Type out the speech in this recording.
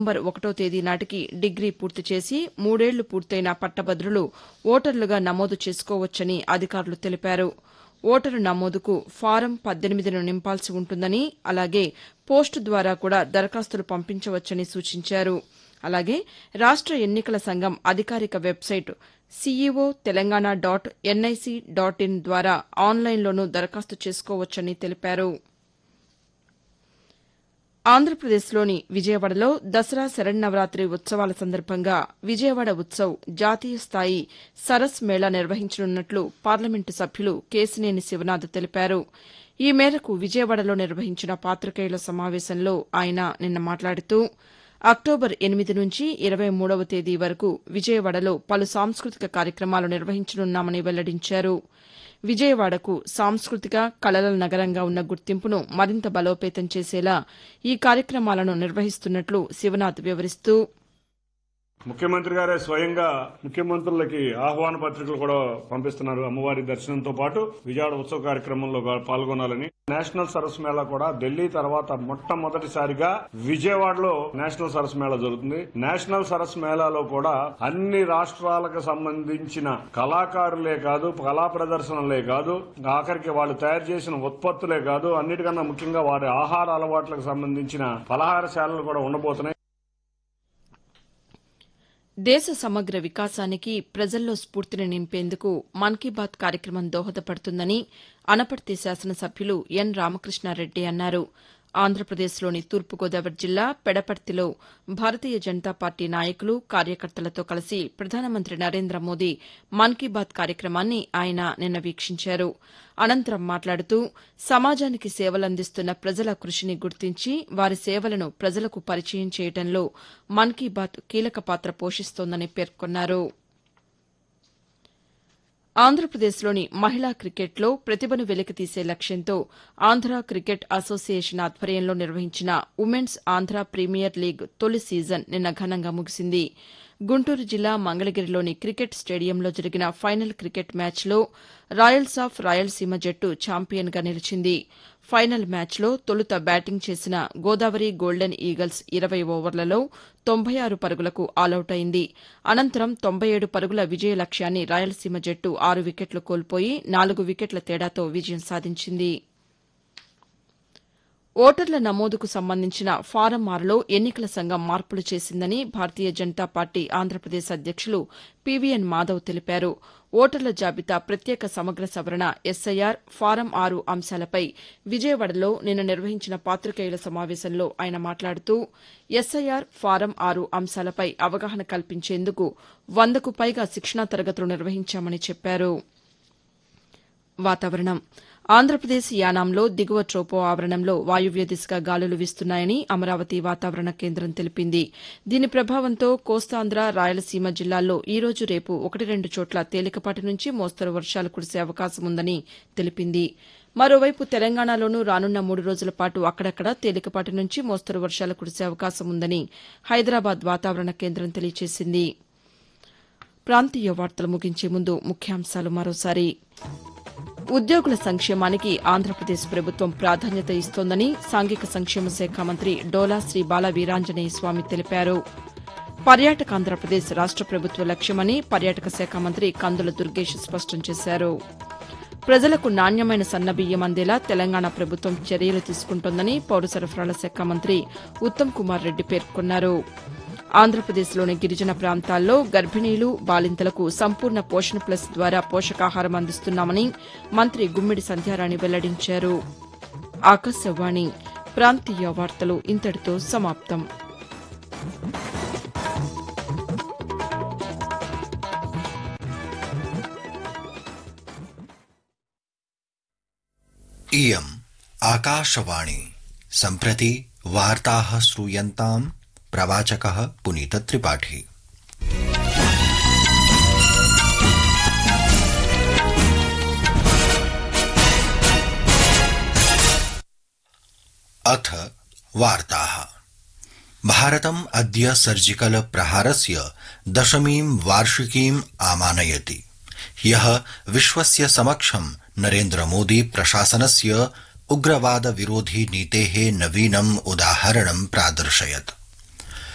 November ఒకటో తేదీ నాటికి డిగ్రీ పూర్తి చేసి మూడేళ్లు పూర్తయిన పట్టభద్రులు ఓటర్లుగా నమోదు చేసుకోవచ్చని అధికారులు తెలిపారు ఓటరు నమోదుకు ఫారం పద్దెనిమిదిను నింపాల్సి ఉంటుందని అలాగే పోస్టు ద్వారా కూడా దరఖాస్తులు పంపించవచ్చని సూచించారు అలాగే రాష్ట ఎన్నికల సంఘం అధికారిక website CEO Telangana dot NIC dot in ద్వారా ఆన్లైన్లోనూ దరఖాస్తు చేసుకోవచ్చని తెలిపారు ఆంధ్రప్రదేశ్లోని విజయవాడలో దసరా శరన్నవరాత్రి ఉత్సవాల సందర్భంగా విజయవాడ ఉత్సవ్ జాతీయ స్థాయి సరస్ మేళా నిర్వహించనున్నట్లు పార్లమెంటు సభ్యులు కేశినేని శివనాథ్ తెలిపారు ఈ మేరకు విజయవాడలో నిర్వహించిన పాతికేయుల సమావేశంలో ఆయన నిన్న మాట్లాడుతూ అక్టోబర్ ఎనిమిది నుంచి ఇరవై మూడవ తేదీ వరకు విజయవాడలో పలు సాంస్కృతిక కార్యక్రమాలు నిర్వహించనున్నామని వెల్లడించారు విజయవాడకు సాంస్కృతిక కళల నగరంగా ఉన్న గుర్తింపును మరింత బలోపేతం చేసేలా ఈ కార్యక్రమాలను నిర్వహిస్తున్నట్లు శివనాథ్ వివరిస్తూ ముఖ్యమంత్రి గారే స్వయంగా ముఖ్యమంత్రులకి ఆహ్వాన పత్రికలు కూడా పంపిస్తున్నారు అమ్మవారి దర్శనంతో పాటు విజయవాడ ఉత్సవ కార్యక్రమంలో గా- పాల్గొనాలని నేషనల్ సరస్ మేళా కూడా ఢిల్లీ తర్వాత మొట్టమొదటిసారిగా విజయవాడలో నేషనల్ సరస్ మేళా జరుగుతుంది నేషనల్ సరస్ మేళాలో కూడా అన్ని రాష్ట్రాలకు సంబంధించిన కళాకారులే కాదు కళా ప్రదర్శనలే కాదు ఆఖరికి వాళ్ళు తయారు చేసిన ఉత్పత్తులే కాదు అన్నిటికన్నా ముఖ్యంగా వారి ఆహార అలవాట్లకు సంబంధించిన పలహారశాలలు కూడా ఉండబోతున్నాయి దేశ సమగ్ర వికాసానికి ప్రజల్లో స్ఫూర్తిని నింపేందుకు మన్ కీ బాత్ కార్యక్రమం దోహదపడుతుందని అనపర్తి శాసనసభ్యులు ఎన్ రామకృష్ణారెడ్డి అన్నారు ఆంధ్రప్రదేశ్లోని తూర్పుగోదావరి జిల్లా పెడపర్తిలో భారతీయ జనతా పార్టీ నాయకులు కార్యకర్తలతో కలిసి ప్రధానమంత్రి నరేంద్ర మోదీ మన్ కీ బాత్ కార్యక్రమాన్ని ఆయన నిన్న వీక్షించారు అనంతరం మాట్లాడుతూ సమాజానికి సేవలందిస్తున్న ప్రజల కృషిని గుర్తించి వారి సేవలను ప్రజలకు పరిచయం చేయడంలో మన్ కీ బాత్ కీలక పాత్ర పోషిస్తోందని పేర్కొన్నారు ఆంధ్రప్రదేశ్లోని మహిళా క్రికెట్లో ప్రతిభను వెలికితీసే లక్ష్యంతో ఆంధ్ర క్రికెట్ అసోసియేషన్ ఆధ్వర్యంలో నిర్వహించిన ఉమెన్స్ ఆంధ్ర ప్రీమియర్ లీగ్ తొలి సీజన్ నిన్న ఘనంగా ముగిసింది గుంటూరు జిల్లా మంగళగిరిలోని క్రికెట్ స్టేడియంలో జరిగిన ఫైనల్ క్రికెట్ మ్యాచ్లో రాయల్స్ ఆఫ్ రాయలసీమ జట్టు ఛాంపియన్గా నిలిచింది ఫైనల్ మ్యాచ్లో తొలుత బ్యాటింగ్ చేసిన గోదావరి గోల్డెన్ ఈగల్స్ ఇరవై ఓవర్లలో తొంభై ఆరు పరుగులకు ఆలౌట్ అయింది అనంతరం తొంభై ఏడు పరుగుల విజయ లక్ష్యాన్ని రాయలసీమ జట్టు ఆరు వికెట్లు కోల్పోయి నాలుగు వికెట్ల తేడాతో విజయం సాధించింది ఓటర్ల నమోదుకు సంబంధించిన ఫారం ఆరులో ఎన్నికల సంఘం మార్పులు చేసిందని భారతీయ జనతా పార్టీ ఆంధ్రప్రదేశ్ అధ్యక్షులు పీవీఎన్ మాధవ్ తెలిపారు ఓటర్ల జాబితా ప్రత్యేక సమగ్ర సవరణ ఎస్ఐఆర్ ఫారం ఆరు అంశాలపై విజయవాడలో నిన్న నిర్వహించిన పాతికేయుల సమావేశంలో ఆయన మాట్లాడుతూ ఎస్ఐఆర్ ఫారం ఆరు అంశాలపై అవగాహన కల్పించేందుకు వందకు పైగా శిక్షణా తరగతులు నిర్వహించామని చెప్పారు వాతావరణం ఆంధ్రప్రదేశ్ యానాంలో దిగువ ట్రోపో ఆవరణంలో వాయువ్య దిశగా గాలులు వీస్తున్నాయని అమరావతి వాతావరణ కేంద్రం తెలిపింది దీని ప్రభావంతో కోస్తాంధ్ర రాయలసీమ జిల్లాల్లో ఈ రోజు రేపు ఒకటి రెండు చోట్ల తేలికపాటి నుంచి మోస్తరు వర్షాలు కురిసే అవకాశం ఉందని తెలిపింది మరోవైపు తెలంగాణలోనూ రానున్న మూడు రోజుల పాటు అక్కడక్కడ తేలికపాటి నుంచి మోస్తరు వర్షాలు కురిసే అవకాశం ఉందని హైదరాబాద్ వాతావరణ కేంద్రం తెలియజేసింది ప్రాంతీయ వార్తలు ముగించే ముందు ముఖ్యాంశాలు మరోసారి ఉద్యోగుల సంక్షేమానికి ఆంధ్రప్రదేశ్ ప్రభుత్వం ప్రాధాన్యత ఇస్తోందని సాంఘిక సంక్షేమ శాఖ మంత్రి డోలా శ్రీ బాల వీరాంజనేయ స్వామి తెలిపారు పర్యాటక ఆంధ్రప్రదేశ్ రాష్ట ప్రభుత్వ లక్ష్యమని పర్యాటక శాఖ మంత్రి కందుల దుర్గేష్ స్పష్టం చేశారు ప్రజలకు నాణ్యమైన సన్నబియ్యం అందేలా తెలంగాణ ప్రభుత్వం చర్యలు తీసుకుంటోందని పౌర సరఫరాల శాఖ మంత్రి ఉత్తమ్ కుమార్ రెడ్డి పేర్కొన్నారు ఆంధ్రప్రదేశ్లోని గిరిజన ప్రాంతాల్లో గర్భిణీలు బాలింతలకు సంపూర్ణ పోషణ ప్లస్ ద్వారా పోషకాహారం అందిస్తున్నామని మంత్రి గుమ్మిడి సంధ్యారాణి వెల్లడించారు ఆకాశవాణి ప్రాంతీయ వార్తలు ఇంతటితో సమాప్తం इयम् आकाशवाणी सम्प्रति वार्ताः श्रूयन्ताम् प्रवाचकः पुनीतत्रिपाठी अथ वार्ताः भारतम् अद्य सर्जिकल प्रहारस्य दशमीं वार्षिकीम् आमानयति ह्यः विश्वस्य समक्षं नरेन्द्रमोदी प्रशासनस्य उग्रवाद विरोधी नीतेः नवीनम् उदाहरणं प्रादर्शयत्